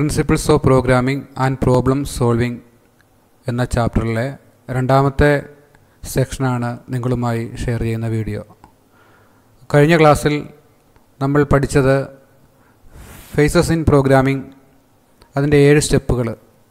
principles of programming and problem solving എന്ന ചാപ്റ്ററിലെ രണ്ടാമത്തെ സെക്ഷനാണ് നിങ്ങളുമായി ഷെയർ ചെയ്യുന്ന വീഡിയോ കഴിഞ്ഞ ക്ലാസ്സിൽ നമ്മൾ പഠിച്ചത് ഫേസസ് ഇൻ പ്രോഗ്രാമിംഗ് അതിൻ്റെ ഏഴ് സ്റ്റെപ്പുകൾ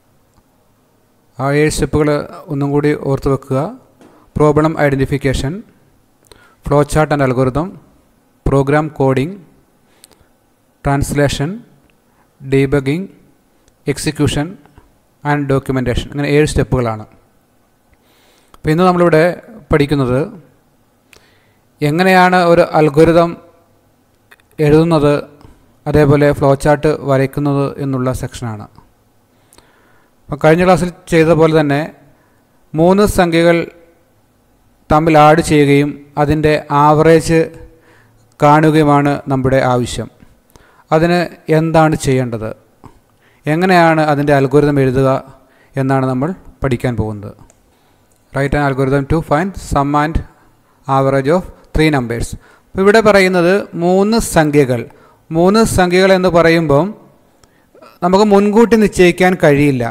ആ ഏഴ് സ്റ്റെപ്പുകൾ ഒന്നും കൂടി ഓർത്ത് വെക്കുക problem identification flow chart and algorithm program coding translation debugging execution and documentation അങ്ങനെ ഏഴ് സ്റ്റെപ്പുകളാണ് അപ്പോൾ ഇന്ന് നമ്മളിവിടെ പഠിക്കുന്നത് എങ്ങനെയാണ് ഒരു അൽഗോരിതം എഴുതുന്നത് അതേപോലെ ഫ്ലോ ചാർട്ട് വരയ്ക്കുന്നത് എന്നുള്ള സെക്ഷനാണ് അപ്പോൾ കഴിഞ്ഞ ക്ലാസ്സിൽ ചെയ്ത പോലെ തന്നെ മൂന്ന് സംഖ്യകൾ തമ്മിൽ ആഡ് ചെയ്യുകയും അതിൻ്റെ ആവറേജ് കാണുകയുമാണ് നമ്മുടെ ആവശ്യം അതിന് എന്താണ് ചെയ്യേണ്ടത് എങ്ങനെയാണ് അതിൻ്റെ അൽഗോരിതം എഴുതുക എന്നാണ് നമ്മൾ പഠിക്കാൻ പോകുന്നത് write and algorithm to find sum and average of three numbers അപ്പോൾ ഇവിടെ പറയുന്നത് മൂന്ന് സംഖ്യകൾ മൂന്ന് സംഖ്യകൾ എന്ന് പറയുമ്പം നമുക്ക് മുൻകൂട്ടി നിശ്ചയിക്കാൻ കഴിയില്ല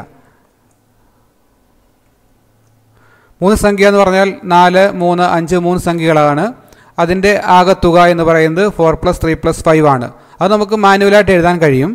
മൂന്ന് സംഖ്യ എന്ന് പറഞ്ഞാൽ നാല് മൂന്ന് അഞ്ച് മൂന്ന് സംഖ്യകളാണ് അതിൻ്റെ ആകത്തുക എന്ന് പറയുന്നത് four plus three plus five ആണ് അത് നമുക്ക് മാനുവലായിട്ട് എഴുതാൻ കഴിയും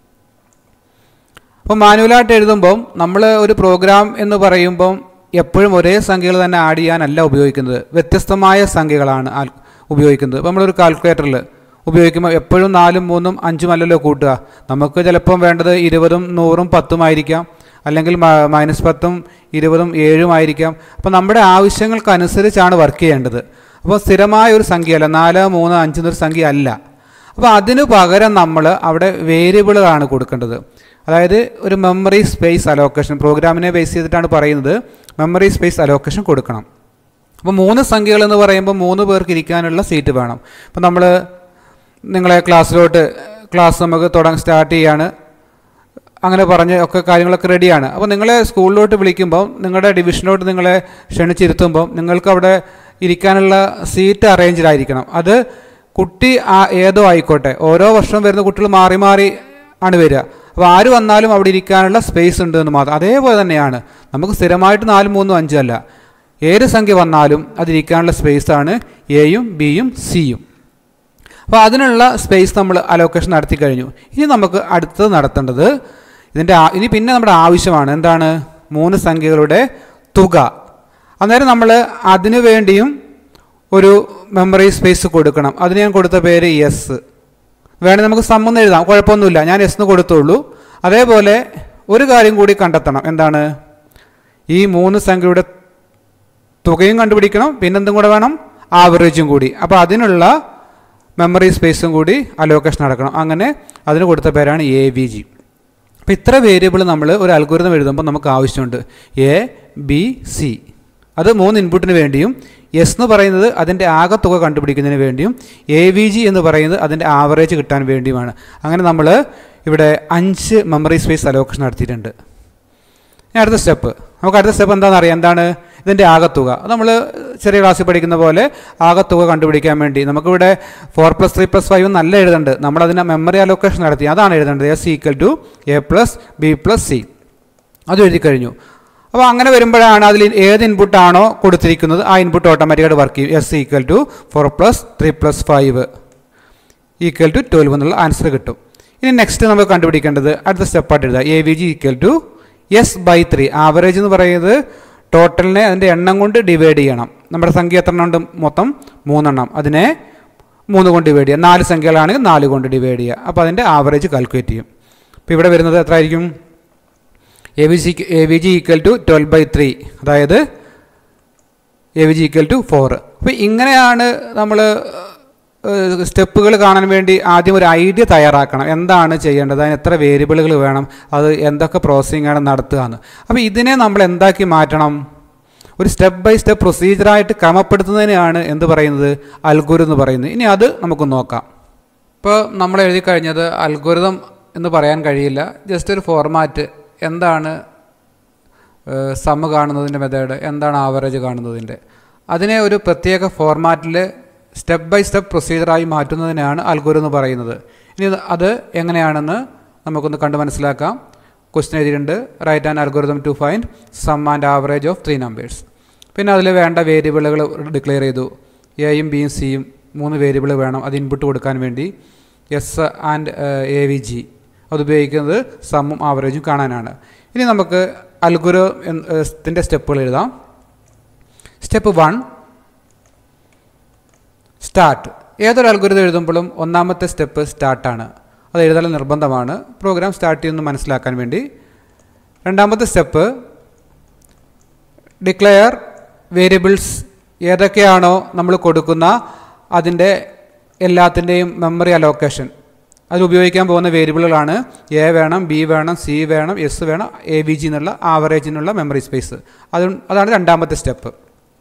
അപ്പോൾ മാനുവലായിട്ട് എഴുതുമ്പം നമ്മൾ ഒരു പ്രോഗ്രാം എന്ന് പറയുമ്പം എപ്പോഴും ഒരേ സംഖ്യകൾ തന്നെ ആഡ് ചെയ്യാനല്ല ഉപയോഗിക്കുന്നത് വ്യത്യസ്തമായ സംഖ്യകളാണ് ഉപയോഗിക്കുന്നത് അപ്പോൾ നമ്മളൊരു കാൽക്കുലേറ്ററിൽ ഉപയോഗിക്കുമ്പോൾ എപ്പോഴും നാലും മൂന്നും അഞ്ചും അല്ലല്ലോ കൂട്ടുക നമുക്ക് ചിലപ്പം വേണ്ടത് ഇരുപതും നൂറും പത്തും ആയിരിക്കാം അല്ലെങ്കിൽ മൈനസ് പത്തും ഇരുപതും ഏഴും ആയിരിക്കാം അപ്പോൾ നമ്മുടെ ആവശ്യങ്ങൾക്കനുസരിച്ചാണ് വർക്ക് ചെയ്യേണ്ടത് അപ്പോൾ സ്ഥിരമായ ഒരു സംഖ്യയല്ല നാല് മൂന്ന് അഞ്ച് എന്നൊരു സംഖ്യ അല്ല അപ്പോൾ അതിനു പകരം നമ്മൾ അവിടെ വേരിയബിളുകളാണ് കൊടുക്കേണ്ടത് അതായത് ഒരു മെമ്മറി സ്പേസ് അലോക്കേഷൻ പ്രോഗ്രാമിനെ ബേസ് ചെയ്തിട്ടാണ് പറയുന്നത് മെമ്മറി സ്പേസ് അലോക്കേഷൻ കൊടുക്കണം അപ്പോൾ മൂന്ന് സംഖ്യകൾ എന്ന് പറയുമ്പോൾ മൂന്ന് പേർക്ക് ഇരിക്കാനുള്ള സീറ്റ് വേണം അപ്പോൾ നമ്മൾ നിങ്ങളെ ക്ലാസ്സിലോട്ട് ക്ലാസ് നമുക്ക് തുടങ്ങി സ്റ്റാർട്ട് ചെയ്യാണ് അങ്ങനെ പറഞ്ഞ് ഒക്കെ കാര്യങ്ങളൊക്കെ റെഡിയാണ് അപ്പോൾ നിങ്ങളെ സ്കൂളിലോട്ട് വിളിക്കുമ്പോൾ നിങ്ങളുടെ ഡിവിഷനിലോട്ട് നിങ്ങളെ ക്ഷണിച്ചിരുത്തുമ്പോൾ നിങ്ങൾക്ക് അവിടെ ഇരിക്കാനുള്ള സീറ്റ് അറേഞ്ച്ഡ് ആയിരിക്കണം അത് കുട്ടി ആ ഏതോ ആയിക്കോട്ടെ ഓരോ വർഷം വരുന്ന കുട്ടികൾ മാറി മാറി ആണ് വരിക അപ്പോൾ ആര് വന്നാലും അവിടെ ഇരിക്കാനുള്ള സ്പേസ് ഉണ്ട് എന്ന് മാത്രം അതേപോലെ തന്നെയാണ് നമുക്ക് സ്ഥിരമായിട്ട് നാലും മൂന്നും അഞ്ചും അല്ല ഏത് സംഖ്യ വന്നാലും അതിരിക്കാനുള്ള സ്പേസാണ് എയും ബിയും സിയും അപ്പോൾ അതിനുള്ള സ്പേസ് നമ്മൾ അലോക്കേഷൻ നടത്തി കഴിഞ്ഞു ഇനി നമുക്ക് അടുത്തത് നടത്തേണ്ടത് ഇതിൻ്റെ ഇനി പിന്നെ നമ്മുടെ ആവശ്യമാണ് എന്താണ് മൂന്ന് സംഖ്യകളുടെ തുക അന്നേരം നമ്മൾ അതിനു വേണ്ടിയും ഒരു മെമ്മറി സ്പേസ് കൊടുക്കണം അതിന് ഞാൻ കൊടുത്ത പേര് എസ് വേണേൽ നമുക്ക് സമ്മൊന്നും എഴുതാം കുഴപ്പമൊന്നുമില്ല ഞാൻ എസ് എന്ന് കൊടുത്തുള്ളൂ അതേപോലെ ഒരു കാര്യം കൂടി കണ്ടെത്തണം എന്താണ് ഈ മൂന്ന് സംഖ്യയുടെ തുകയും കണ്ടുപിടിക്കണം പിന്നെന്തും കൂടെ വേണം ആവറേജും കൂടി അപ്പോൾ അതിനുള്ള മെമ്മറി സ്പേസും കൂടി അലോക്കേഷൻ നടക്കണം അങ്ങനെ അതിന് കൊടുത്ത പേരാണ് എ വി ജി അപ്പോൾ ഇത്ര വേരിയബിൾ നമ്മൾ ഒരു അൽഗോരിതം എഴുതുമ്പോൾ നമുക്ക് ആവശ്യമുണ്ട് എ ബി സി അത് മൂന്ന് ഇൻപുട്ടിന് വേണ്ടിയും എസ് എന്ന് പറയുന്നത് അതിൻ്റെ ആകെ തുക കണ്ടുപിടിക്കുന്നതിന് വേണ്ടിയും എ വി ജി എന്ന് പറയുന്നത് അതിൻ്റെ ആവറേജ് കിട്ടാൻ വേണ്ടിയുമാണ് അങ്ങനെ നമ്മൾ ഇവിടെ അഞ്ച് മെമ്മറി സ്പേസ് അലോക്കേഷൻ നടത്തിയിട്ടുണ്ട് അടുത്ത സ്റ്റെപ്പ് നമുക്ക് അടുത്ത സ്റ്റെപ്പ് എന്താണെന്ന് അറിയാം എന്താണ് ഇതിൻ്റെ ആകത്തുക നമ്മൾ ചെറിയ ക്ലാസ്സിൽ പഠിക്കുന്ന പോലെ ആകത്തുക കണ്ടുപിടിക്കാൻ വേണ്ടി നമുക്കിവിടെ four plus three plus five നല്ല എഴുതുന്നുണ്ട് നമ്മളതിനെ മെമ്മറി അലോക്കേഷൻ നടത്തി അതാണ് എഴുതേണ്ടത് S equal to A plus B plus C അത് എഴുതി കഴിഞ്ഞു അപ്പോൾ അങ്ങനെ വരുമ്പോഴാണ് അതിൽ ഏത് ഇൻപുട്ടാണോ കൊടുത്തിരിക്കുന്നത് ആ ഇൻപുട്ട് ഓട്ടോമാറ്റിക്കായിട്ട് വർക്ക് ചെയ്യും S equal to four plus three plus five equal to twelve എന്നുള്ള ആൻസർ കിട്ടും ഇനി നെക്സ്റ്റ് നമുക്ക് കണ്ടുപിടിക്കേണ്ടത് അടുത്ത സ്റ്റെപ്പായിട്ട് എഴുതുക A V G equal to S by three average എന്ന് പറയുന്നത് ടോട്ടലിനെ അതിൻ്റെ എണ്ണം കൊണ്ട് ഡിവൈഡ് ചെയ്യണം നമ്മുടെ സംഖ്യ എത്ര എണ്ണം ഉണ്ട് മൊത്തം മൂന്നെണ്ണം അതിനെ മൂന്ന് കൊണ്ട് ഡിവൈഡ് ചെയ്യുക നാല് സംഖ്യകളാണെങ്കിൽ നാല് കൊണ്ട് ഡിവൈഡ് ചെയ്യുക അപ്പോൾ അതിൻ്റെ ആവറേജ് കാൽക്കുലേറ്റ് ചെയ്യും അപ്പോൾ ഇവിടെ വരുന്നത് എത്ര ആയിരിക്കും A V C A V G equal to twelve by three അതായത് A V G equal to four അപ്പോൾ ഇങ്ങനെയാണ് നമ്മൾ സ്റ്റെപ്പുകൾ കാണാൻ വേണ്ടി ആദ്യം ഒരു ഐഡിയ തയ്യാറാക്കണം എന്താണ് ചെയ്യേണ്ടത് അതിന് എത്ര വേരിയബിളുകൾ വേണം അത് എന്തൊക്കെ പ്രോസസ്സിംഗ് ആണ് നടത്തുക എന്ന് അപ്പോൾ ഇതിനെ നമ്മൾ എന്താക്കി മാറ്റണം ഒരു സ്റ്റെപ്പ് ബൈ സ്റ്റെപ്പ് പ്രൊസീജിയറായിട്ട് ക്രമപ്പെടുത്തുന്നതിനെയാണ് എന്ത് പറയുന്നത് അൽഗോരിതം എന്ന് പറയുന്നത് ഇനി അത് നമുക്ക് നോക്കാം ഇപ്പോൾ നമ്മൾ എഴുതി കഴിഞ്ഞത് അൽഗോരിതം എന്ന് പറയാൻ കഴിയില്ല ജസ്റ്റ് ഒരു ഫോർമാറ്റ് എന്താണ് സമ്മ് കാണുന്നതിൻ്റെ മെത്തേഡ് എന്താണ് ആവറേജ് കാണുന്നതിൻ്റെ അതിനെ ഒരു പ്രത്യേക ഫോർമാറ്റിൽ സ്റ്റെപ്പ് ബൈ സ്റ്റെപ്പ് പ്രൊസീജിയറായി മാറ്റുന്നതിനാണ് അൽഗോരിതം എന്ന് പറയുന്നത് ഇനി അത് എങ്ങനെയാണെന്ന് നമുക്കൊന്ന് കണ്ട് മനസ്സിലാക്കാം ക്വസ്റ്റ്യൻ എഴുതിയിട്ടുണ്ട് write and algorithm to find sum and average of three numbers പിന്നെ അതിൽ വേണ്ട വേരിയബിളുകൾ ഡിക്ലെയർ ചെയ്തു എയും ബിയും സിയും മൂന്ന് വേരിയബിൾ വേണം അത് ഇൻപുട്ട് കൊടുക്കാൻ വേണ്ടി S and A V G അത് ഉപയോഗിക്കുന്നത് സമ്മും ആവറേജും കാണാനാണ് ഇനി നമുക്ക് അൽഗുരോ ത്തിൻ്റെ സ്റ്റെപ്പുകൾ എഴുതാം സ്റ്റെപ്പ് വൺ സ്റ്റാർട്ട് ഏതൊരു അൽഗുരുതം എഴുതുമ്പോഴും ഒന്നാമത്തെ സ്റ്റെപ്പ് സ്റ്റാർട്ടാണ് അത് എഴുതൽ നിർബന്ധമാണ് പ്രോഗ്രാം സ്റ്റാർട്ട് ചെയ്യുന്ന മനസ്സിലാക്കാൻ വേണ്ടി രണ്ടാമത്തെ സ്റ്റെപ്പ് ഡിക്ലെയർ വേരിയബിൾസ് ഏതൊക്കെയാണോ നമ്മൾ കൊടുക്കുന്ന അതിൻ്റെ എല്ലാത്തിൻ്റെയും മെമ്മറി അലോക്കേഷൻ അതിൽ ഉപയോഗിക്കാൻ പോകുന്ന വേരിയബിളുകളാണ് എ വേണം ബി വേണം സി വേണം എസ് വേണം എ വി ജി എന്നുള്ള ആവറേജിനുള്ള മെമ്മറി സ്പേസ് അത് അതാണ് രണ്ടാമത്തെ സ്റ്റെപ്പ്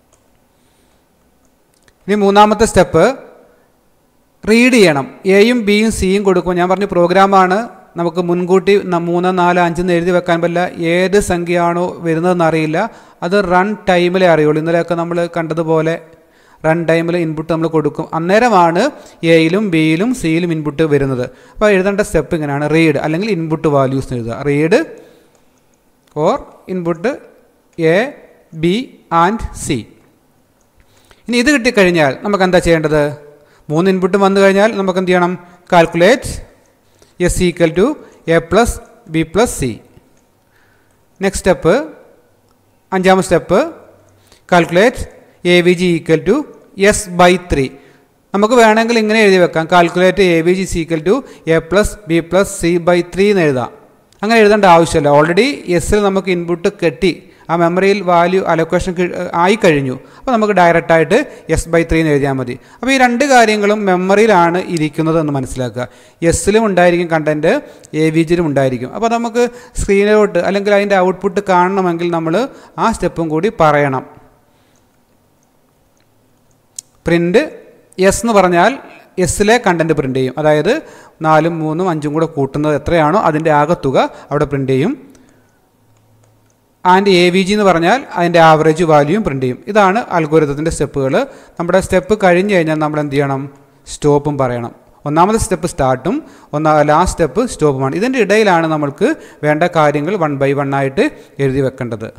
ഇനി മൂന്നാമത്തെ സ്റ്റെപ്പ് റീഡ് ചെയ്യണം എയും ബിയും സിയും കൊടുക്കും ഞാൻ പറഞ്ഞു പ്രോഗ്രാമാണ് നമുക്ക് മുൻകൂട്ടി ന- മൂന്ന് നാല് അഞ്ചെന്ന് എഴുതി വെക്കാൻ പറ്റില്ല ഏത് സംഖ്യയാണോ വരുന്നതെന്ന് അറിയില്ല അത് റൺ ടൈമിലേ അറിയുള്ളൂ ഇന്നലെയൊക്കെ നമ്മൾ കണ്ടതുപോലെ റൺ ടൈമിൽ ഇൻപുട്ട് നമ്മൾ കൊടുക്കും അന്നേരമാണ് എയിലും ബിയിലും സിയിലും ഇൻപുട്ട് വരുന്നത് അപ്പോൾ എഴുതേണ്ട സ്റ്റെപ്പ് ഇങ്ങനെയാണ് റീഡ് അല്ലെങ്കിൽ ഇൻപുട്ട് വാല്യൂസ് എഴുതുക read or input A B and C ഇനി ഇത് കിട്ടിക്കഴിഞ്ഞാൽ നമുക്ക് എന്താ ചെയ്യേണ്ടത് മൂന്ന് ഇൻപുട്ട് വന്നു കഴിഞ്ഞാൽ നമുക്ക് എന്ത് ചെയ്യണം calculate S equal to A plus B plus C next step അഞ്ചാമത്തെ step calculate A V G equal to S by three നമുക്ക് വേണമെങ്കിൽ ഇങ്ങനെ എഴുതി വെക്കാം calculate A V G equal to A plus B plus C by three എന്ന് എഴുതാം അങ്ങനെ എഴുതേണ്ട ആവശ്യമില്ല ഓൾറെഡി എസ്സിൽ നമുക്ക് ഇൻപുട്ട് കെട്ടി ആ മെമ്മറിയിൽ വാല്യൂ അലോക്കേഷൻ ആയി കഴിഞ്ഞു അപ്പോൾ നമുക്ക് ഡയറക്റ്റായിട്ട് എസ് ബൈ ത്രീ എന്ന് എഴുതിയാൽ മതി അപ്പോൾ ഈ രണ്ട് കാര്യങ്ങളും മെമ്മറിയിലാണ് ഇരിക്കുന്നത് എന്ന് മനസ്സിലാക്കുക എസ്സിലും ഉണ്ടായിരിക്കും കണ്ടൻറ്റ് എ വി ജിയിലും ഉണ്ടായിരിക്കും അപ്പോൾ നമുക്ക് സ്ക്രീനിലോട്ട് അല്ലെങ്കിൽ അതിൻ്റെ ഔട്ട്പുട്ട് കാണണമെങ്കിൽ നമ്മൾ ആ സ്റ്റെപ്പും കൂടി പറയണം പ്രിൻ്റ് എസ് എന്ന് പറഞ്ഞാൽ എസ്സിലെ കണ്ടൻറ്റ് പ്രിൻ്റ് ചെയ്യും അതായത് നാലും മൂന്നും അഞ്ചും കൂടെ കൂട്ടുന്നത് എത്രയാണോ അതിൻ്റെ ആകത്തുക അവിടെ പ്രിൻ്റ് ചെയ്യും ആൻഡ് എ വി ജി എന്ന് പറഞ്ഞാൽ അതിൻ്റെ ആവറേജ് വാല്യൂയും പ്രിൻ്റ് ചെയ്യും ഇതാണ് അൽഗോരിതത്തിൻ്റെ സ്റ്റെപ്പുകൾ നമ്മുടെ സ്റ്റെപ്പ് കഴിഞ്ഞ് കഴിഞ്ഞാൽ നമ്മൾ എന്ത് ചെയ്യണം സ്റ്റോപ്പും പറയണം ഒന്നാമത്തെ സ്റ്റെപ്പ് സ്റ്റാർട്ടും ഒന്നാ ലാസ്റ്റ് സ്റ്റെപ്പ് സ്റ്റോപ്പുമാണ് ഇതിൻ്റെ ഇടയിലാണ് നമ്മൾക്ക് വേണ്ട കാര്യങ്ങൾ വൺ ബൈ വൺ ആയിട്ട് എഴുതി വെക്കേണ്ടത്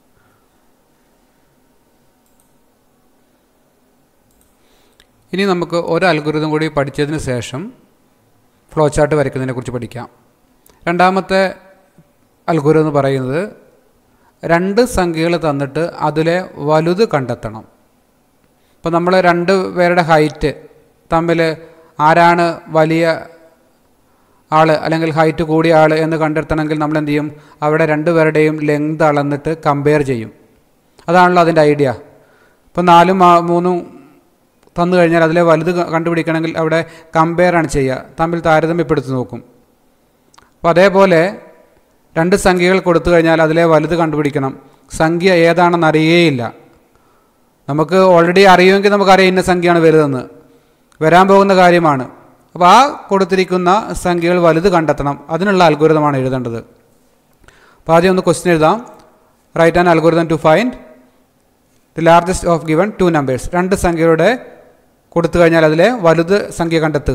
ഇനി നമുക്ക് ഒരു അൽഗുരുതം കൂടി പഠിച്ചതിന് ശേഷം ഫ്ലോ ചാർട്ട് വരയ്ക്കുന്നതിനെക്കുറിച്ച് പഠിക്കാം രണ്ടാമത്തെ അൽഗുരുതം എന്ന് പറയുന്നത് രണ്ട് സംഖ്യകൾ തന്നിട്ട് അതിലെ വലുത് കണ്ടെത്തണം ഇപ്പോൾ നമ്മൾ രണ്ട് പേരുടെ ഹൈറ്റ് തമ്മിൽ ആരാണ് വലിയ ആൾ അല്ലെങ്കിൽ ഹൈറ്റ് കൂടിയ ആൾ എന്ന് കണ്ടെത്തണമെങ്കിൽ നമ്മൾ എന്ത് ചെയ്യും അവിടെ രണ്ടുപേരുടെയും ലെങ്ത് അളന്നിട്ട് കമ്പയർ ചെയ്യും അതാണല്ലോ അതിൻ്റെ ഐഡിയ ഇപ്പോൾ നാലും ആ- മൂന്നും തന്നു കഴിഞ്ഞാൽ അതിലെ വലുത് ക- കണ്ടുപിടിക്കണമെങ്കിൽ അവിടെ കമ്പയർ ആണ് ചെയ്യുക തമ്മിൽ താരതമ്യപ്പെടുത്തി നോക്കും അപ്പോൾ അതേപോലെ രണ്ട് സംഖ്യകൾ കൊടുത്തു കഴിഞ്ഞാൽ അതിലെ വലുത് കണ്ടുപിടിക്കണം സംഖ്യ ഏതാണെന്ന് അറിയുകയില്ല നമുക്ക് ഓൾറെഡി അറിയുമെങ്കിൽ നമുക്കറിയാം ഇന്ന സംഖ്യയാണ് വലുതെന്ന് വരാൻ പോകുന്ന കാര്യമാണ് അപ്പോൾ ആ കൊടുത്തിരിക്കുന്ന സംഖ്യകൾ വലുത് കണ്ടെത്തണം അതിനുള്ള അൽഗോരിതമാണ് എഴുതേണ്ടത് അപ്പോൾ ആദ്യം ഒന്ന് ക്വസ്റ്റ്യൻ എഴുതാം write an algorithm to find the largest of given two numbers രണ്ട് സംഖ്യകളുടെ കൊടുത്തു കഴിഞ്ഞാൽ അതിലെ വലുത് സംഖ്യ കണ്ടെത്തുക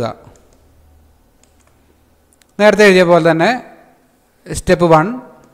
നേരത്തെ എഴുതിയ പോലെ തന്നെ സ്റ്റെപ്പ് വൺ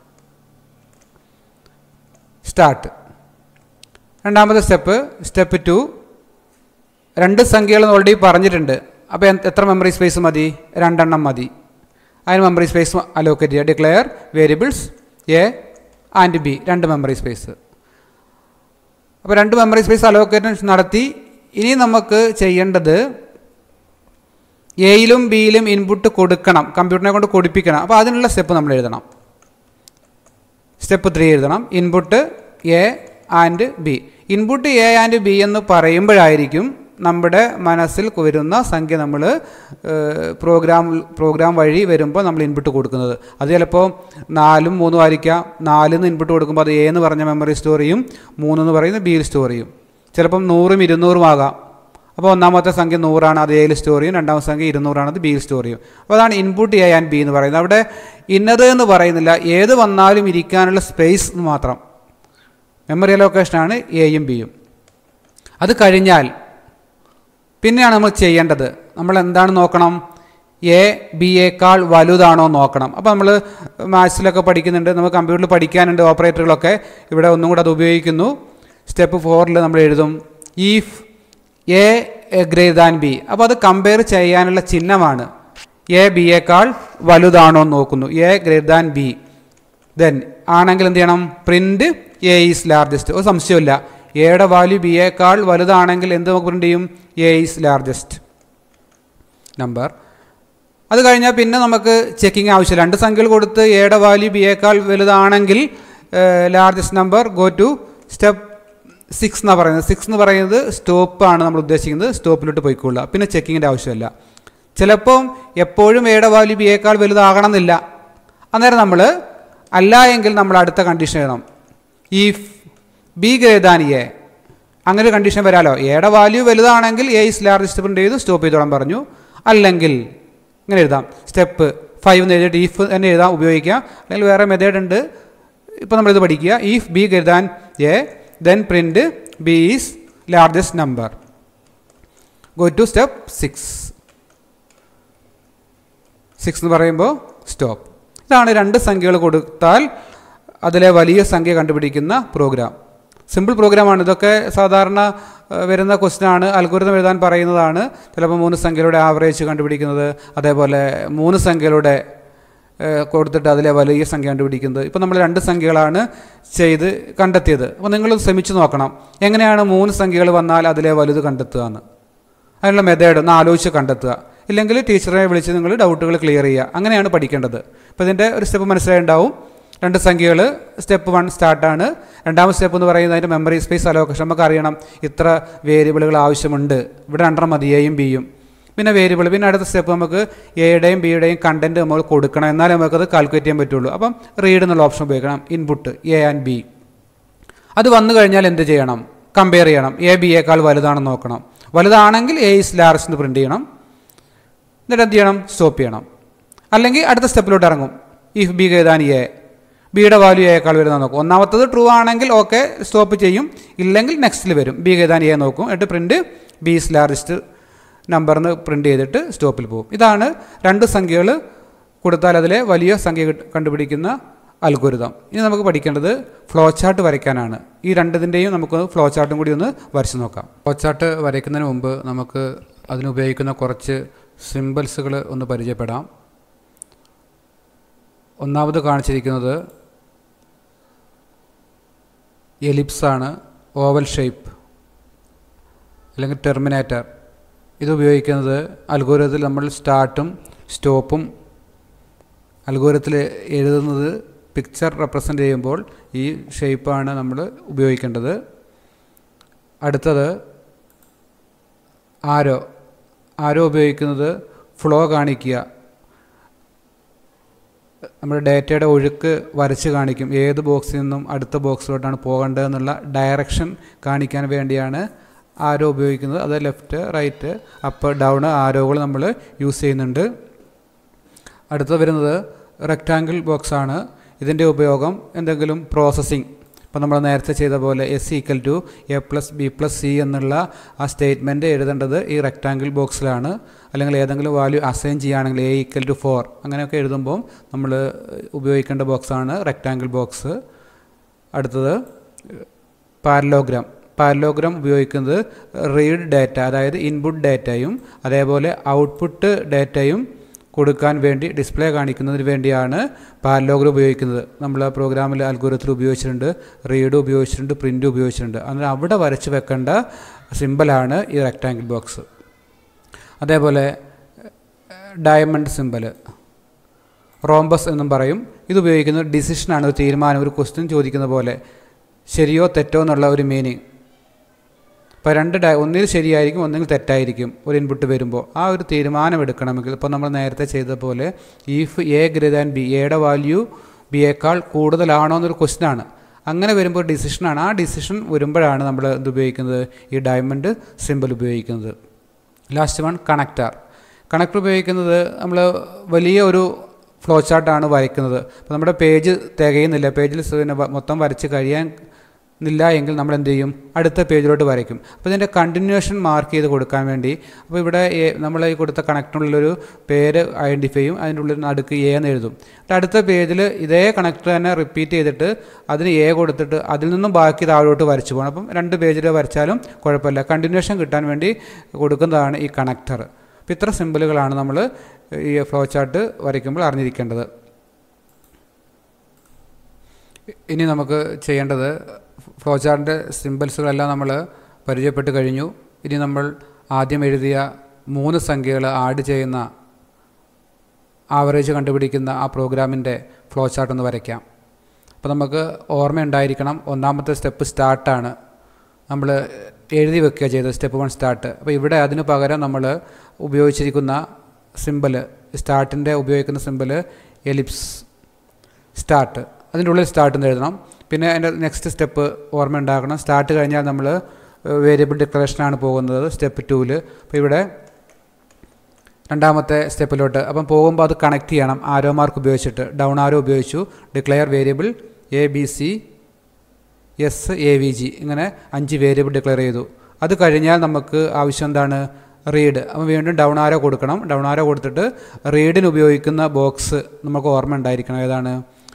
സ്റ്റാർട്ട് രണ്ടാമത്തെ സ്റ്റെപ്പ് സ്റ്റെപ്പ് ടു രണ്ട് സംഖ്യകൾ ഓൾറെഡി പറഞ്ഞിട്ടുണ്ട് അപ്പോൾ എന്ത്- എത്ര മെമ്മറി സ്പേസ് മതി രണ്ടെണ്ണം മതി അതിന് മെമ്മറി സ്പേസ് അലോക്കേറ്റ് ചെയ്യുക declare variables A and B രണ്ട് മെമ്മറി സ്പേസ് അപ്പോൾ രണ്ട് മെമ്മറി സ്പേസ് അലോക്കേഷൻ നടത്തി ഇനി നമുക്ക് ചെയ്യേണ്ടത് എയിലും ബിയിലും ഇൻപുട്ട് കൊടുക്കണം കമ്പ്യൂട്ടറിനെ കൊണ്ട് കൊടുപ്പിക്കണം അപ്പോൾ അതിനുള്ള സ്റ്റെപ്പ് നമ്മൾ എഴുതണം സ്റ്റെപ്പ് ത്രീ എഴുതണം input A and B input A and B എന്ന് പറയുമ്പോഴായിരിക്കും നമ്മുടെ മനസ്സിൽ വരുന്ന സംഖ്യ നമ്മൾ പ്രോഗ്രാം പ്രോഗ്രാം വഴി വരുമ്പോൾ നമ്മൾ ഇൻപുട്ട് കൊടുക്കുന്നത് അത് ചിലപ്പോൾ നാലും മൂന്നും ആയിരിക്കാം നാലിന്ന് ഇൻപുട്ട് കൊടുക്കുമ്പോൾ അത് എ എന്ന് പറഞ്ഞ മെമ്മറി സ്റ്റോർ ചെയ്യും മൂന്നെന്ന് പറയുന്നത് ബിയിൽ സ്റ്റോർ ചെയ്യും ചിലപ്പം നൂറും ഇരുന്നൂറും ആകാം അപ്പോൾ ഒന്നാമത്തെ സംഖ്യ നൂറാണ് അത് എയിൽ സ്റ്റോർ ചെയ്യും രണ്ടാമത്തെ സംഖ്യ ഇരുന്നൂറാണ് അത് ബിയിൽ സ്റ്റോർ ചെയ്യും അപ്പോൾ അതാണ് ഇൻപുട്ട് എ ആൻഡ് ബി എന്ന് പറയുന്നത് അവിടെ ഇന്നത് എന്ന് പറയുന്നില്ല ഏത് വന്നാലും ഇരിക്കാനുള്ള സ്പേസ് എന്ന് മാത്രം മെമ്മറി ലൊക്കേഷനാണ് എയും ബിയും അത് കഴിഞ്ഞാൽ പിന്നെയാണ് നമ്മൾ ചെയ്യേണ്ടത് നമ്മൾ എന്താണ് നോക്കണം എ ബിയേക്കാൾ വലുതാണോ എന്ന് നോക്കണം അപ്പോൾ നമ്മൾ മാത്സിലൊക്കെ പഠിക്കുന്നുണ്ട് നമുക്ക് കമ്പ്യൂട്ടറിൽ പഠിക്കാനുണ്ട് ഓപ്പറേറ്ററുകളൊക്കെ ഇവിടെ ഒന്നും കൂടെ അത് ഉപയോഗിക്കുന്നു സ്റ്റെപ്പ് ഫോറിൽ നമ്മൾ എഴുതും if A greater than B അപ്പോൾ അത് കമ്പയർ ചെയ്യാനുള്ള ചിഹ്നമാണ് എ ബിയേക്കാൾ വലുതാണോ എന്ന് നോക്കുന്നു A greater than B then ആണെങ്കിൽ എന്ത് ചെയ്യണം പ്രിന്റ് എ ഈസ് ലാർജസ്റ്റ് ഒരു സംശയമില്ല എയുടെ വാല്യൂ ബിയേക്കാൾ വലുതാണെങ്കിൽ എന്ത് നമുക്ക് പ്രിന്റ് ചെയ്യും എ ഈസ് ലാർജസ്റ്റ് നമ്പർ അത് കഴിഞ്ഞാൽ പിന്നെ നമുക്ക് ചെക്കിങ് ആവശ്യമില്ല രണ്ട് സംഖ്യകൾ കൊടുത്ത് എയുടെ വാല്യൂ ബിയേക്കാൾ വലുതാണെങ്കിൽ largest number go to step six എന്നാണ് പറയുന്നത് സിക്സ് എന്ന് പറയുന്നത് സ്റ്റോപ്പാണ് നമ്മൾ ഉദ്ദേശിക്കുന്നത് സ്റ്റോപ്പിലോട്ട് പോയിക്കൊള്ളുക പിന്നെ ചെക്കിങ്ങിൻ്റെ ആവശ്യമില്ല ചിലപ്പം എപ്പോഴും എയുടെ വാല്യൂ ബിയേക്കാൾ വലുതാകണം എന്നില്ല അന്നേരം നമ്മൾ അല്ല എങ്കിൽ നമ്മൾ അടുത്ത കണ്ടീഷൻ എഴുതണം ഈഫ് ബി ഗ്രേദാൻ എ അങ്ങനെ ഒരു കണ്ടീഷൻ വരാലോ എയുടെ വാല്യൂ വലുതാണെങ്കിൽ എ ഇസ് ലാർജസ്റ്റ് പ്രിന്റ് ചെയ്ത് സ്റ്റോപ്പ് ചെയ്തോളാൻ പറഞ്ഞു അല്ലെങ്കിൽ ഇങ്ങനെ എഴുതാം സ്റ്റെപ്പ് ഫൈവ് എന്ന് എഴുതിയിട്ട് ഈഫ് തന്നെ എഴുതാം ഉപയോഗിക്കാം അല്ലെങ്കിൽ വേറെ മെത്തേഡ് ഉണ്ട് ഇപ്പോൾ നമ്മളിത് പഠിക്കുക if B greater than A then print B is largest number go to step six six എന്ന് പറയുമ്പോൾ സ്റ്റോപ്പ് ഇതാണ് രണ്ട് സംഖ്യകൾ കൊടുത്താൽ അതിലെ വലിയ സംഖ്യ കണ്ടുപിടിക്കുന്ന പ്രോഗ്രാം സിമ്പിൾ പ്രോഗ്രാമാണ് ഇതൊക്കെ സാധാരണ ഏഹ്, വരുന്ന ക്വസ്റ്റ്യൻ ആണ് അൽഗോരിതം എഴുതാൻ പറയുന്നതാണ് ചിലപ്പോൾ മൂന്ന് സംഖ്യകളുടെ ആവറേജ് കണ്ടുപിടിക്കുന്നത് അതേപോലെ മൂന്ന് സംഖ്യകളുടെ ഏഹ്, കൊടുത്തിട്ട് അതിലെ വലിയ സംഖ്യ കണ്ടുപിടിക്കുന്നത് ഇപ്പോൾ നമ്മൾ രണ്ട് സംഖ്യകളാണ് ചെയ്ത് കണ്ടെത്തിയത് അപ്പോൾ നിങ്ങൾ ശ്രമിച്ചു നോക്കണം എങ്ങനെയാണ് മൂന്ന് സംഖ്യകൾ വന്നാൽ അതിലെ വലുത് കണ്ടെത്തുക എന്ന് അതിനുള്ള മെത്തേഡ് ഒന്ന് ആലോചിച്ച് കണ്ടെത്തുക ഇല്ലെങ്കിൽ ടീച്ചറെ വിളിച്ച് നിങ്ങൾ ഡൗട്ടുകൾ ക്ലിയർ ചെയ്യുക അങ്ങനെയാണ് പഠിക്കേണ്ടത് അപ്പോൾ ഇതിൻ്റെ ഒരു സ്റ്റെപ്പ് മനസ്സിലായിട്ടുണ്ടാവും രണ്ട് സംഖ്യകൾ സ്റ്റെപ്പ് വൺ സ്റ്റാർട്ടാണ് രണ്ടാമത്തെ സ്റ്റെപ്പ് എന്ന് പറയുന്നത് അതിൻ്റെ മെമ്മറി സ്പേസ് അലോക്കേഷൻ നമുക്ക് അറിയണം ഇത്ര വേരിയബിളുകൾ ആവശ്യമുണ്ട് ഇവിടെ രണ്ടെണ്ണം മതി എയും ബിയും പിന്നെ വേരിയബിൾ പിന്നെ അടുത്ത സ്റ്റെപ്പ് നമുക്ക് എയുടെയും ബിയുടെയും കണ്ടന്റ് നമ്മൾ കൊടുക്കണം എന്നാലേ നമുക്കത് കാൽക്കുലേറ്റ് ചെയ്യാൻ പറ്റുള്ളൂ അപ്പം റീഡ് എന്നുള്ള ഓപ്ഷൻ ഉപയോഗിക്കണം ഇൻപുട്ട് എ ആൻഡ് ബി അത് വന്നു കഴിഞ്ഞാൽ എന്ത് ചെയ്യണം കമ്പയർ ചെയ്യണം എ ബിയേക്കാൾ വലുതാണെന്ന് നോക്കണം വലുതാണെങ്കിൽ എ ഇസ് ലാർജ് എന്ന് പ്രിന്റ് ചെയ്യണം എന്നിട്ട് എന്ത് ചെയ്യണം സ്റ്റോപ്പ് ചെയ്യണം അല്ലെങ്കിൽ അടുത്ത സ്റ്റെപ്പിലോട്ട് ഇറങ്ങും ഇഫ് ബി ഗേദാൻ എ ബിയുടെ വാല്യൂ എയേക്കാൾ വരുന്ന നോക്കും ഒന്നാമത്തത് ട്രൂ ആണെങ്കിൽ ഓക്കെ സ്റ്റോപ്പ് ചെയ്യും ഇല്ലെങ്കിൽ നെക്സ്റ്റിൽ വരും ബി ഗേദാൻ എ നോക്കും എന്നിട്ട് പ്രിന്റ് ബി ഇസ് ലാർജസ്റ്റ് നമ്പറിന് പ്രിന്റ് ചെയ്തിട്ട് സ്റ്റോപ്പിൽ പോകും ഇതാണ് രണ്ട് സംഖ്യകൾ കൊടുത്താൽ അതിലെ വലിയ സംഖ്യ കിട്ട- കണ്ടുപിടിക്കുന്ന അൽഗോരിതം ഇനി നമുക്ക് പഠിക്കേണ്ടത് ഫ്ലോ ചാർട്ട് വരയ്ക്കാനാണ് ഈ രണ്ടിൻ്റെയും നമുക്ക് ഫ്ലോ ചാർട്ടും കൂടി ഒന്ന് വരച്ച് നോക്കാം ഫ്ലോ ചാർട്ട് വരയ്ക്കുന്നതിന് മുമ്പ് നമുക്ക് അതിനുപയോഗിക്കുന്ന കുറച്ച് സിമ്പിൾസുകൾ ഒന്ന് പരിചയപ്പെടാം ഒന്നാമത് കാണിച്ചിരിക്കുന്നത് എലിപ്സാണ് ഓവൽ ഷേപ്പ് അല്ലെങ്കിൽ ടെർമിനേറ്റർ ഇത് ഉപയോഗിക്കുന്നത് അൽഗോരിതത്തിൽ നമ്മൾ സ്റ്റാർട്ടും സ്റ്റോപ്പും അൽഗോരിതത്തിൽ എഴുതുന്നത് പിക്ചർ റെപ്രസെൻ്റ് ചെയ്യുമ്പോൾ ഈ ഷേപ്പാണ് നമ്മൾ ഉപയോഗിക്കേണ്ടത് അടുത്തത് ആരോ ആരോ ഉപയോഗിക്കുന്നത് ഫ്ലോ കാണിക്കുക നമ്മുടെ ഡേറ്റയുടെ ഒഴുക്ക് വരച്ച് കാണിക്കും ഏത് ബോക്സിൽ നിന്നും അടുത്ത ബോക്സിലോട്ടാണ് പോകേണ്ടതെന്നുള്ള ഡയറക്ഷൻ കാണിക്കാൻ വേണ്ടിയാണ് ആരോ ഉപയോഗിക്കുന്നത് അത് ലെഫ്റ്റ് റൈറ്റ് അപ്പ് ഡൗൺ ആരോകൾ നമ്മൾ യൂസ് ചെയ്യുന്നുണ്ട് അടുത്ത വരുന്നത് റെക്റ്റാങ്കിൾ ബോക്സ് ആണ് ഇതിൻ്റെ ഉപയോഗം എന്തെങ്കിലും പ്രോസസ്സിങ് ഇപ്പോൾ നമ്മൾ നേരത്തെ ചെയ്ത പോലെ S equal to A plus B plus C എന്നുള്ള ആ സ്റ്റേറ്റ്മെൻറ്റ് എഴുതേണ്ടത് ഈ റെക്റ്റാങ്കിൾ ബോക്സിലാണ് അല്ലെങ്കിൽ ഏതെങ്കിലും വാല്യൂ അസൈൻ ചെയ്യുകയാണെങ്കിൽ എ ഈക്വൽ ടു ഫോർ അങ്ങനെയൊക്കെ എഴുതുമ്പോൾ നമ്മൾ ഉപയോഗിക്കേണ്ട ബോക്സാണ് റെക്റ്റാങ്കിൾ ബോക്സ് അടുത്തത് പാരലോഗ്രാം പാരലോഗ്രാം ഉപയോഗിക്കുന്നത് റീഡ് ഡാറ്റ അതായത് ഇൻപുട്ട് ഡാറ്റയും അതേപോലെ ഔട്ട്പുട്ട് ഡാറ്റയും കൊടുക്കാൻ വേണ്ടി ഡിസ്പ്ലേ കാണിക്കുന്നതിന് വേണ്ടിയാണ് പാരലോഗ്രാം ഉപയോഗിക്കുന്നത് നമ്മൾ ആ പ്രോഗ്രാമിൽ അൽഗോരത്തിൽ ഉപയോഗിച്ചിട്ടുണ്ട് റീഡ് ഉപയോഗിച്ചിട്ടുണ്ട് പ്രിൻ്റ് ഉപയോഗിച്ചിട്ടുണ്ട് അന്നേരം അവിടെ വരച്ച് വെക്കേണ്ട സിമ്പലാണ് ഈ റെക്റ്റാങ്കിൾ ബോക്സ് അതേപോലെ ഡയമണ്ട് സിമ്പൽ റോംബസ് എന്നും പറയും ഇത് ഉപയോഗിക്കുന്നത് ഡിസിഷനാണ് ഒരു തീരുമാനം ഒരു ക്വസ്റ്റ്യൻ ചോദിക്കുന്ന പോലെ ശരിയോ തെറ്റോ എന്നുള്ള ഒരു മീനിങ് ഇപ്പോൾ രണ്ട് ഡയ ഒന്നിൽ ശരിയായിരിക്കും ഒന്നിൽ തെറ്റായിരിക്കും ഒരു ഇൻപുട്ട് വരുമ്പോൾ ആ ഒരു തീരുമാനം എടുക്കണമെങ്കിൽ ഇപ്പോൾ നമ്മൾ നേരത്തെ ചെയ്ത പോലെ if A greater than B എയുടെ വാല്യൂ ബിയേക്കാൾ കൂടുതലാണോ എന്നൊരു ക്വസ്റ്റ്യൻ ആണ് അങ്ങനെ വരുമ്പോൾ ഡിസിഷനാണ് ആ ഡിസിഷൻ വരുമ്പോഴാണ് നമ്മൾ ഇത് ഉപയോഗിക്കുന്നത് ഈ ഡയമണ്ട് സിമ്പിൾ ഉപയോഗിക്കുന്നത് ലാസ്റ്റ് വൺ കണക്ടർ കണക്ടർ ഉപയോഗിക്കുന്നത് നമ്മൾ വലിയ ഒരു ഫ്ലോ ചാർട്ടാണ് വരയ്ക്കുന്നത് അപ്പോൾ നമ്മുടെ പേജ് തികയുന്നില്ല പേജിൽ പിന്നെ വ- മൊത്തം വരച്ച് കഴിയാൻ ഇല്ല എങ്കിൽ നമ്മൾ എന്ത് ചെയ്യും അടുത്ത പേജിലോട്ട് വരയ്ക്കും അപ്പോൾ ഇതിൻ്റെ കണ്ടിന്യൂഷൻ മാർക്ക് ചെയ്ത് കൊടുക്കാൻ വേണ്ടി അപ്പോൾ ഇവിടെ എ- നമ്മൾ ഈ കൊടുത്ത കണക്റ്റിനുള്ളൊരു പേര് ഐഡൻറ്റിഫൈ ചെയ്യും അതിൻ്റെ ഉള്ളിൽ നടുക്ക് എ എന്ന് എഴുതും എന്നിട്ട് അടുത്ത പേജിൽ ഇതേ കണക്ടർ തന്നെ റിപ്പീറ്റ് ചെയ്തിട്ട് അതിന് എ കൊടുത്തിട്ട് അതിൽ നിന്നും ബാക്കി താഴോട്ട് വരച്ചു പോകണം അപ്പം രണ്ട് പേജിൽ വരച്ചാലും കുഴപ്പമില്ല കണ്ടിന്യൂഷൻ കിട്ടാൻ വേണ്ടി കൊടുക്കുന്നതാണ് ഈ കണക്ടർ അപ്പോൾ ഇത്ര സിമ്പിളുകളാണ് നമ്മൾ ഈ ഫ്ലോ ചാർട്ട് വരയ്ക്കുമ്പോൾ അറിഞ്ഞിരിക്കേണ്ടത് ഇനി നമുക്ക് ചെയ്യേണ്ടത് ഫ്ലോ ചാർട്ടിൻ്റെ സിമ്പിൾസുകളെല്ലാം നമ്മൾ പരിചയപ്പെട്ട് കഴിഞ്ഞു ഇനി നമ്മൾ ആദ്യം എഴുതിയ മൂന്ന് സംഖ്യകൾ ആഡ് ചെയ്യുന്ന ആവറേജ് കണ്ടുപിടിക്കുന്ന ആ പ്രോഗ്രാമിൻ്റെ ഫ്ലോ ചാർട്ട് ഒന്ന് വരയ്ക്കാം അപ്പോൾ നമുക്ക് ഓർമ്മയുണ്ടായിരിക്കണം ഒന്നാമത്തെ സ്റ്റെപ്പ് സ്റ്റാർട്ടാണ് നമ്മൾ എഴുതി വെക്കുക ചെയ്തത് സ്റ്റെപ്പ് വൺ സ്റ്റാർട്ട് അപ്പോൾ ഇവിടെ അതിന് പകരം നമ്മൾ ഉപയോഗിച്ചിരിക്കുന്ന സിമ്പിൾ സ്റ്റാർട്ടിൻ്റെ ഉപയോഗിക്കുന്ന സിമ്പിൾ എലിപ്സ് സ്റ്റാർട്ട് അതിൻ്റെ ഉള്ളിൽ സ്റ്റാർട്ട് എന്ന് എഴുതണം പിന്നെ അതിൻ്റെ നെക്സ്റ്റ് സ്റ്റെപ്പ് ഓർമ്മ ഉണ്ടാക്കണം സ്റ്റാർട്ട് കഴിഞ്ഞാൽ നമ്മൾ വേരിയബിൾ ഡിക്ലറേഷനാണ് പോകുന്നത് സ്റ്റെപ്പ് ടൂവിൽ അപ്പോൾ ഇവിടെ രണ്ടാമത്തെ സ്റ്റെപ്പിലോട്ട് അപ്പം പോകുമ്പോൾ അത് കണക്ട് ചെയ്യണം ആരോ മാർക്ക് ഉപയോഗിച്ചിട്ട് ഡൗൺ ആരോ ഉപയോഗിച്ചു declare variable A B C S A V G ഇങ്ങനെ അഞ്ച് വേരിയബിൾ ഡിക്ലെയർ ചെയ്തു അത് കഴിഞ്ഞാൽ നമുക്ക് ആവശ്യം എന്താണ് റീഡ് അപ്പോൾ വീണ്ടും ഡൗൺ ആരോ കൊടുക്കണം ഡൗൺ ആരോ കൊടുത്തിട്ട് റീഡിന് ഉപയോഗിക്കുന്ന ബോക്സ് നമുക്ക് ഓർമ്മ ഉണ്ടായിരിക്കണം ഏതാണ്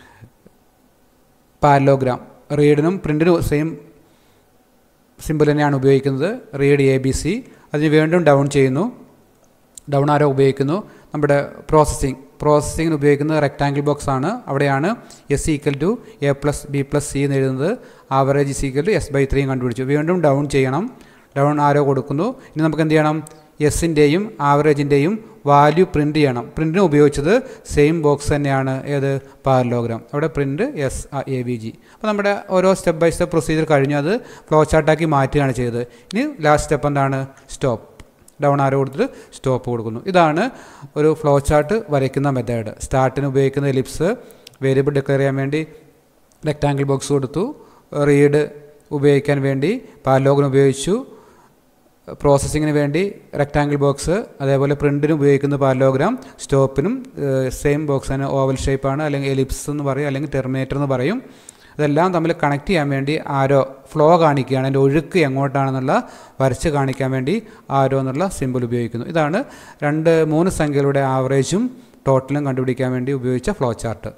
പാരലോഗ്രാം റീഡിനും പ്രിൻറ്റിനും സെയിം സിമ്പിൾ തന്നെയാണ് ഉപയോഗിക്കുന്നത് റീഡ് എ ബി സി അതിന് വീണ്ടും ഡൗൺ ചെയ്യുന്നു ഡൗൺ ആരോ ഉപയോഗിക്കുന്നു നമ്മുടെ പ്രോസസ്സിംഗ് പ്രോസസ്സിങ്ങിന് ഉപയോഗിക്കുന്നത് റെക്ടാങ്കിൾ ബോക്സ് ആണ് അവിടെയാണ് S equal to A plus B plus C എന്ന് എഴുതുന്നത് average is equal to S by ത്രീയും കണ്ടുപിടിച്ചു വീണ്ടും ഡൗൺ ചെയ്യണം ഡൗൺ ആരോ കൊടുക്കുന്നു ഇനി നമുക്ക് എന്ത് ചെയ്യണം എസിൻ്റെയും ആവറേജിൻ്റെയും വാല്യൂ പ്രിൻ്റ് ചെയ്യണം പ്രിൻറ്റിന് ഉപയോഗിച്ചത് സെയിം ബോക്സ് തന്നെയാണ് ഏത് പാരലോഗ്രാം അവിടെ print S A V G അപ്പോൾ നമ്മുടെ ഓരോ സ്റ്റെപ്പ് ബൈ സ്റ്റെപ്പ് പ്രൊസീജിയർ കഴിഞ്ഞു അത് ഫ്ലോ ചാർട്ടാക്കി മാറ്റുകയാണ് ചെയ്തത് ഇനി ലാസ്റ്റ് സ്റ്റെപ്പ് എന്താണ് സ്റ്റോപ്പ് ഡൗൺ ആരോ കൊടുത്തിട്ട് സ്റ്റോപ്പ് കൊടുക്കുന്നു ഇതാണ് ഒരു ഫ്ലോ ചാർട്ട് വരയ്ക്കുന്ന മെത്തേഡ് സ്റ്റാർട്ടിന് ഉപയോഗിക്കുന്ന എലിപ്സ് വേരിയബിൾ ഡിക്ലെയർ ചെയ്യാൻ വേണ്ടി റെക്ടാങ്കിൾ ബോക്സ് കൊടുത്തു റീഡ് ഉപയോഗിക്കാൻ വേണ്ടി പാലോഗിന് ഉപയോഗിച്ചു പ്രോസസ്സിങ്ങിന് വേണ്ടി റെക്ടാങ്കിൾ ബോക്സ് അതേപോലെ പ്രിൻറ്റിന് ഉപയോഗിക്കുന്ന പാരലോഗ്രാം സ്റ്റോപ്പിനും സെയിം ബോക്സ് തന്നെ ഓവൽ ഷേപ്പാണ് അല്ലെങ്കിൽ എലിപ്സ് എന്ന് പറയും അല്ലെങ്കിൽ ടെർമിനേറ്റർ എന്ന് പറയും ഇതെല്ലാം തമ്മിൽ കണക്ട് ചെയ്യാൻ വേണ്ടി ആരോ ഫ്ലോ കാണിക്കുകയാണ് അതിൻ്റെ ഒഴുക്ക് എങ്ങോട്ടാണെന്നുള്ള വരച്ച് കാണിക്കാൻ വേണ്ടി ആരോ എന്നുള്ള സിമ്പിൾ ഉപയോഗിക്കുന്നു ഇതാണ് രണ്ട് മൂന്ന് സംഖ്യകളുടെ ആവറേജും ടോട്ടലും കണ്ടുപിടിക്കാൻ വേണ്ടി ഉപയോഗിച്ച ഫ്ലോ ചാർട്ട്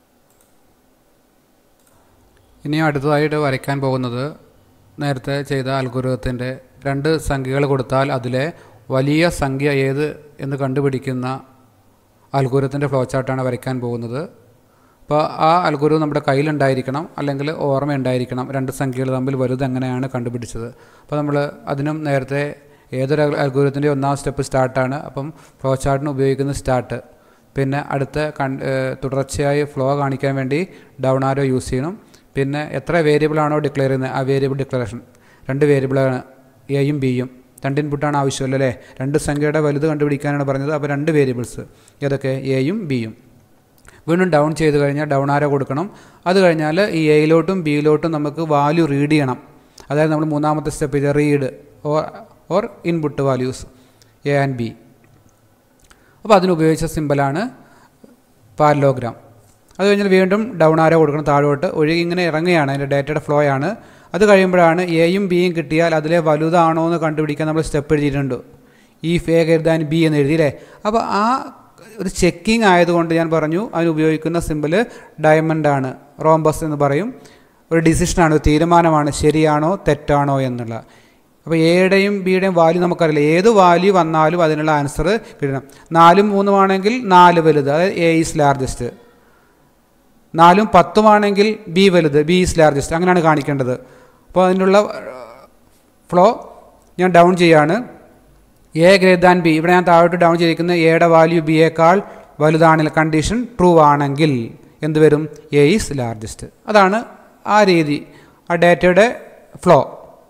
ഇനി അടുത്തതായിട്ട് വരയ്ക്കാൻ പോകുന്നത് നേരത്തെ ചെയ്ത അൽഗുരുവത്തിൻ്റെ രണ്ട് സംഖ്യകൾ കൊടുത്താൽ അതിലെ വലിയ സംഖ്യ ഏത് എന്ന് കണ്ടുപിടിക്കുന്ന അൽഗുരത്തിൻ്റെ ഫ്ലോ ചാർട്ടാണ് വരയ്ക്കാൻ പോകുന്നത് അപ്പോൾ ആ അൽഗുരു നമ്മുടെ കയ്യിലുണ്ടായിരിക്കണം അല്ലെങ്കിൽ ഓർമ്മയുണ്ടായിരിക്കണം രണ്ട് സംഖ്യകൾ തമ്മിൽ വലുത് എങ്ങനെയാണ് കണ്ടുപിടിച്ചത് അപ്പോൾ നമ്മൾ അതിനും നേരത്തെ ഏതൊരു അൽഗുരത്തിൻ്റെ ഒന്നാം സ്റ്റെപ്പ് സ്റ്റാർട്ടാണ് അപ്പം ഫ്ലോ ചാർട്ടിന് ഉപയോഗിക്കുന്ന സ്റ്റാർട്ട് പിന്നെ അടുത്ത കൺ തുടർച്ചയായി ഫ്ലോ കാണിക്കാൻ വേണ്ടി ഡൗൺ ആരോ യൂസ് ചെയ്യണം പിന്നെ എത്ര വേരിയബിൾ ആണോ ഡിക്ലെയർ ചെയ്യുന്നത് ആ വേരിയബിൾ ഡിക്ലറേഷൻ രണ്ട് വേരിയബിളാണ് എയും ബിയും രണ്ട് ഇൻപുട്ടാണ് ആവശ്യമല്ലോ അല്ലേ രണ്ട് സംഖ്യയുടെ വലുത് കണ്ടുപിടിക്കാനാണ് പറഞ്ഞത് അപ്പോൾ രണ്ട് വേരിയബിൾസ് ഏതൊക്കെ എയും ബിയും വീണ്ടും ഡൗൺ ചെയ്ത് കഴിഞ്ഞാൽ ഡൗൺ ആരോ കൊടുക്കണം അത് കഴിഞ്ഞാൽ ഈ എയിലോട്ടും ബിയിലോട്ടും നമുക്ക് വാല്യൂ റീഡ് ചെയ്യണം അതായത് നമ്മൾ മൂന്നാമത്തെ സ്റ്റെപ്പ് ഇത് read or or input values A and B അപ്പോൾ അതിനുപയോഗിച്ച സിമ്പിളാണ് പാരലോഗ്രാം അത് കഴിഞ്ഞാൽ വീണ്ടും ഡൗൺ ആരോ കൊടുക്കണം താഴോട്ട് ഒഴുകി ഇങ്ങനെ ഇറങ്ങുകയാണ് അതിൻ്റെ ഡേറ്റയുടെ ഫ്ലോ ആണ് അത് കഴിയുമ്പോഴാണ് എയും ബിയും കിട്ടിയാൽ അതിലെ വലുതാണോ എന്ന് കണ്ടുപിടിക്കാൻ നമ്മൾ സ്റ്റെപ്പ് എഴുതിയിട്ടുണ്ട് ഈ ഫേ കരുതാൻ ബി എന്ന് എഴുതിയില്ലേ അപ്പോൾ ആ ഒരു ചെക്കിംഗ് ആയതുകൊണ്ട് ഞാൻ പറഞ്ഞു അതിന് ഉപയോഗിക്കുന്ന സിമ്പിൾ ഡയമണ്ട് ആണ് റോംബസ് എന്ന് പറയും ഒരു ഡിസിഷനാണ് ഒരു തീരുമാനമാണ് ശരിയാണോ തെറ്റാണോ എന്നുള്ള അപ്പോൾ എയുടെയും ബിയുടെയും വാല്യൂ നമുക്കറിയില്ല ഏത് വാല്യൂ വന്നാലും അതിനുള്ള ആൻസർ കിട്ടണം നാലും മൂന്നുമാണെങ്കിൽ നാല് വലുത് അതായത് എ ഈസ് ലാർജസ്റ്റ് നാലും പത്തുമാണെങ്കിൽ ബി വലുത് ബി ഈസ് ലാർജസ്റ്റ് അങ്ങനെയാണ് കാണിക്കേണ്ടത് അപ്പോൾ അതിനുള്ള ഫ്ലോ ഞാൻ ഡൗൺ ചെയ്യാണ് എ ഗ്രേറ്റ് ദാൻ ബി ഇവിടെ ഞാൻ താഴോട്ട് ഡൗൺ ചെയ്തിരിക്കുന്ന എയുടെ വാല്യൂ ബിയേക്കാൾ വലുതാണെങ്കിൽ കണ്ടീഷൻ ട്രൂ ആണെങ്കിൽ എന്ത് വരും എ ഈസ് ലാർജസ്റ്റ് അതാണ് ആ രീതി ആ ഡേറ്റയുടെ ഫ്ലോ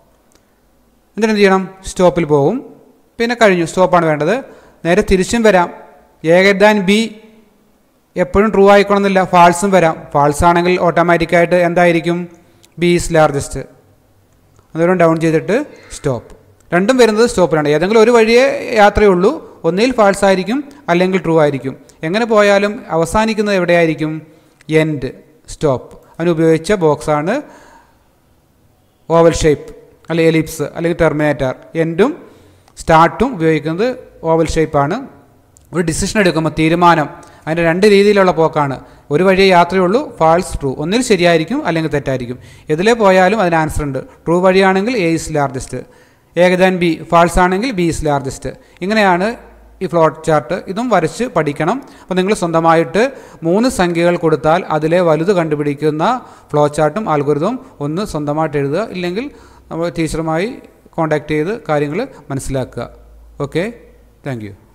എന്നിട്ട് എന്ത് ചെയ്യണം സ്റ്റോപ്പിൽ പോകും പിന്നെ കഴിഞ്ഞു സ്റ്റോപ്പാണ് വേണ്ടത് നേരെ തിരിച്ചും വരാം എ ഗ്രേറ്റ് ദാൻ ബി എപ്പോഴും ട്രൂ ആയിക്കണമെന്നില്ല ഫാൾസും വരാം ഫാൾസ് ആണെങ്കിൽ ഓട്ടോമാറ്റിക്കായിട്ട് എന്തായിരിക്കും ബി ഈസ് ലാർജസ്റ്റ് അന്നേരം ഡൗൺ ചെയ്തിട്ട് സ്റ്റോപ്പ് രണ്ടും വരുന്നത് സ്റ്റോപ്പിലാണ് ഏതെങ്കിലും ഒരു വഴിയേ യാത്രയുള്ളൂ ഒന്നിൽ ഫാൾസ് ആയിരിക്കും അല്ലെങ്കിൽ ട്രൂ ആയിരിക്കും എങ്ങനെ പോയാലും അവസാനിക്കുന്നത് എവിടെയായിരിക്കും എൻഡ് സ്റ്റോപ്പ് അതിനുപയോഗിച്ച ബോക്സാണ് ഓവൽ ഷേപ്പ് അല്ലെങ്കിൽ എലിപ്സ് അല്ലെങ്കിൽ ടെർമിനേറ്റർ എൻഡും സ്റ്റാർട്ടും ഉപയോഗിക്കുന്നത് ഓവൽ ഷേപ്പാണ് ഒരു ഡിസിഷൻ എടുക്കുമ്പോൾ തീരുമാനം അതിൻ്റെ രണ്ട് രീതിയിലുള്ള പോക്കാണ് ഒരു വഴിയേ യാത്രയുള്ളൂ ഫാൾസ് ട്രൂ ഒന്നിൽ ശരിയായിരിക്കും അല്ലെങ്കിൽ തെറ്റായിരിക്കും ഇതിലേ പോയാലും അതിന് ആൻസർ ഉണ്ട് ട്രൂ വഴിയാണെങ്കിൽ എ ഇസ് ലാർജസ്റ്റ് ഏകദാൻ ബി ഫാൾസ് ആണെങ്കിൽ ബി ഇസ് ലാർജസ്റ്റ് ഇങ്ങനെയാണ് ഈ ഫ്ലോട്ട് ചാർട്ട് ഇതും വരച്ച് പഠിക്കണം അപ്പോൾ നിങ്ങൾ സ്വന്തമായിട്ട് മൂന്ന് സംഖ്യകൾ കൊടുത്താൽ അതിലെ വലുത് കണ്ടുപിടിക്കുന്ന ഫ്ലോ ചാർട്ടും ആൽഗുരുതും ഒന്ന് സ്വന്തമായിട്ട് എഴുതുക ഇല്ലെങ്കിൽ നമ്മൾ ടീച്ചറുമായി കോൺടാക്ട് ചെയ്ത് കാര്യങ്ങൾ മനസ്സിലാക്കുക ഓക്കെ താങ്ക് യു